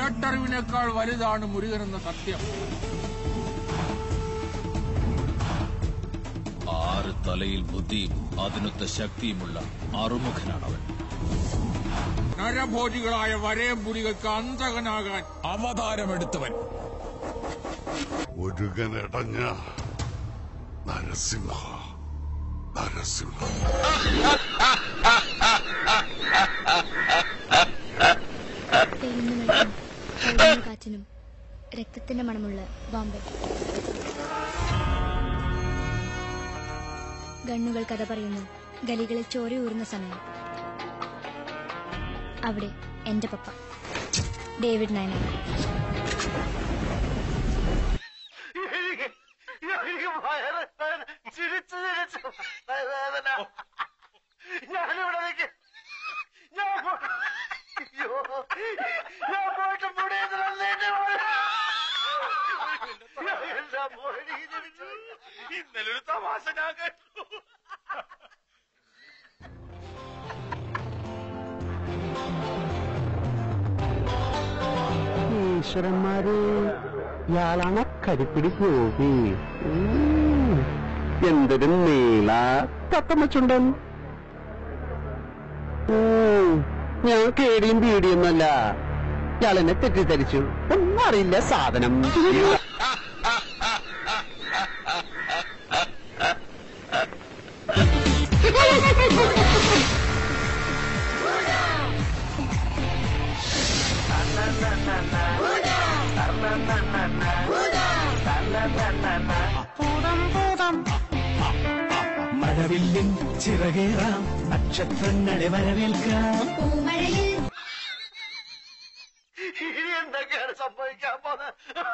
കേട്ടറിവിനേക്കാൾ വലുതാണ് മുരുകൻ എന്ന സത്യം ആറ് തലയിൽ ബുദ്ധിയും അതിനൊത്ത ശക്തിയുമുള്ള അറുമുഖനാണ് അവൻ നരഭോജികളായ വരയമ്പുലികൾക്ക് അന്തകനാകാൻ അവതാരമെടുത്തവൻ മുരുകനടഞ്ഞ നരസിംഹ നരസിംഹ തെളിഞ്ഞു നിൽക്കും കഴുകുന്ന കാറ്റിനും രക്തത്തിന്റെ മണമുള്ള ബോംബെ ഗണ്ണുകൾ കഥ പറയുന്നു ഗലികളിൽ ചോരയൂറുന്ന സമയം അവിടെ എന്റെ പപ്പ ഡേവിഡ് നയന എനിക്ക് എനിക്ക് വയറ് വേദന. ചിരിച്ച് ചിരിച്ച് വേദന. ഞാനിവിടെ നിൽക്ക്. ഞാൻ പോ- അയ്യോ. ഞാൻ പോയിട്ട് മുടിയത്തിലല്ലേ എന്റെ മോനെ. എന്റെ മോനെ എനിക്ക് ചിരിച്ച് ഇന്നലെ ഒരു തമാശ ഞാൻ കേട്ടു ഈശ്വരന്മാര് ഇയാളാണ് കരിപ്പിടി ഗോപി ഉം. എന്തൊരു നീള തത്തമ്മച്ചുണ്ടൻ ഉം. ഞാൻ കേടിയും പീടിയൊന്നല്ല ഇയാളെന്നെ തെറ്റിദ്ധരിച്ചു ഒന്നും അറിയില്ല സാധനം മഴവില്ലിൻ ചിറകേറാം നക്ഷത്രങ്ങളെ വരവേൽക്കാം ഇനി എന്തൊക്കെയാണ് സംഭവിക്കാൻ പോകുന്നത്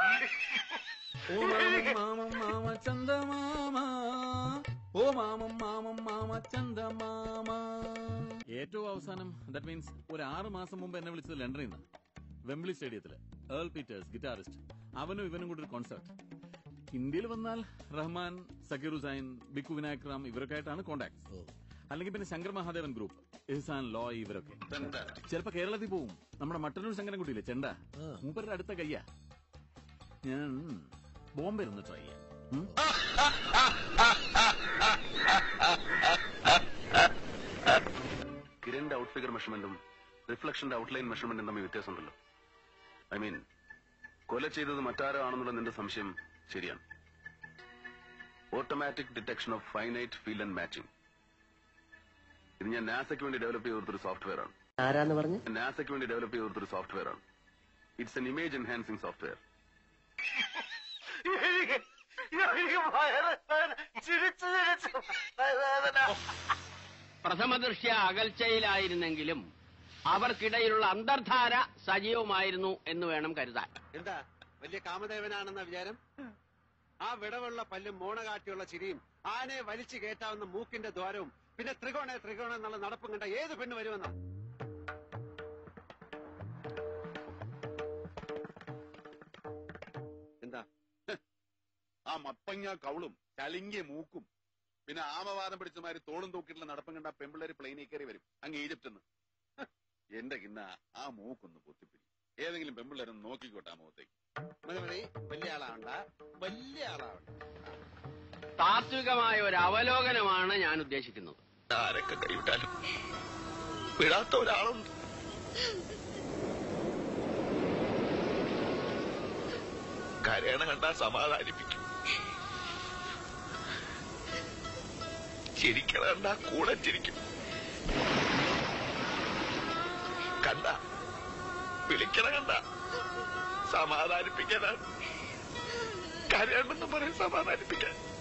ഓ മാമം മാമം മാമ ചന്ദമാമ ഓ മാമം മാമം മാമ ചന്ദമാമ ഏറ്റവും അവസാനം ദാറ്റ് മീൻസ് ഒരു ആറ് മാസം മുമ്പ് എന്നെ വിളിച്ചത് ലണ്ടനിൽ നിന്ന് വെംബ്ലി സ്റ്റേഡിയത്തില് ഏൾ പീറ്റേഴ്സ് ഗിറ്റാറിസ്റ്റ് അവനും ഇവനും കൂടി ഒരു കോൺസേർട്ട് ഇന്ത്യയിൽ വന്നാൽ റഹ്മാൻ സക്കീർ ഹുസൈൻ ബിക്കു വിനായക് റാം ഇവരൊക്കെ ആയിട്ടാണ് കോണ്ടാക്ട് അല്ലെങ്കിൽ പിന്നെ ശങ്കർ മഹാദേവൻ ഗ്രൂപ്പ് ഇഹ്സാൻ ലോയ് ഇവരൊക്കെ ചിലപ്പോ കേരളത്തിൽ പോവും നമ്മുടെ മട്ടന്നൂർ ശങ്കരൻകുട്ടിയില്ലേ ചെണ്ട മൂപ്പരുടെ അടുത്ത കയ്യാ ഞാൻ ബോംബെ ഒന്ന് ട്രൈ ചെയ്യാം ഉം? കിരണിന്റെ ഔട്ട് ഫിഗർ മെഷർമെന്റും റിഫ്ലക്ഷന്റെ ഔട്ട്ലൈൻ മെഷർമെന്റും തമ്മിൽ വ്യത്യാസമുണ്ടല്ലോ ഐ മീൻ കൊല ചെയ്തത് മറ്റാരോ ആണെന്നുള്ള നിന്റെ സംശയം ശരിയാണ് automatic detection of finite field and matching ഇത് ഞാൻ നാസയ്ക്ക് വേണ്ടി ഡെവലപ്പ് ചെയ്ത കൊടുത്തൊരു സോഫ്റ്റ്വെയർ ആണ് ആരാന്ന് പറഞ്ഞു നാസയ്ക്ക് വേണ്ടി ഡെവലപ്പ് ചെയ്ത കൊടുത്തൊരു സോഫ്റ്റ്വെയർ ആണ് it's an image enhancing software എനിക്ക് എനിക്ക് വയറ് വേദന. ചിരിച്ച് ചിരിച്ച് വേദന പ്രഥമദൃഷ്ട്യ അകൽച്ചയിലായിരുന്നെങ്കിലും അവർക്കിടയിലുള്ള അന്തർധാര സജീവമായിരുന്നു എന്ന് വേണം കരുതാൻ എന്താ വലിയ കാമദേവനാണെന്ന വിചാരം ആ വിടവുള്ള പല്ലും മോണകാട്ടിയുള്ള ചിരിയും ആനയെ വലിച്ചു കയറ്റാവുന്ന മൂക്കിന്റെ ദ്വാരവും പിന്നെ ത്രികോണ ത്രികോണ എന്നുള്ള നടപ്പും കണ്ട ഏത് പെണ്ണ് വരുമെന്ന എന്താ ആ മത്തങ്ങ കവളും ചളിങ്ങിയ മൂക്കും പിന്നെ ആമവാദം പിടിച്ചമാര് തോളും തൂക്കിയിട്ടുള്ള നടപ്പം കണ്ട പെമ്പിള്ളേര് പ്ലെയിനിൽ കയറി വരും അങ്ങ് ഈജിപ്തിന്ന് എന്റെ കിന്ന ആ മൂക്കൊന്ന് പൊത്തിപ്പിടി ഏതെങ്കിലും പെമ്പിള്ളേരൊന്ന് നോക്കിക്കോട്ടെ ആ മുഖത്തേക്ക് മതി മതി വലിയ ആളാവണ്ട വലിയ ആളാവണ്ട താത്വികമായ ഒരു അവലോകനമാണ് ഞാൻ ഉദ്ദേശിക്കുന്നത് ആരൊക്കെ കൈവിട്ടാലും വിടാത്ത ഒരാളുണ്ട് കരയണ കണ്ടാ സമാധാനിപ്പിക്കും ചിരിക്കണ കണ്ടാ കൂടെ ചിരിക്കും കണ്ട വിളിക്കണ കണ്ട സമാധാനിപ്പിക്കാനാണ് കരയണമെന്ന് പറയും സമാധാനിപ്പിക്കാൻ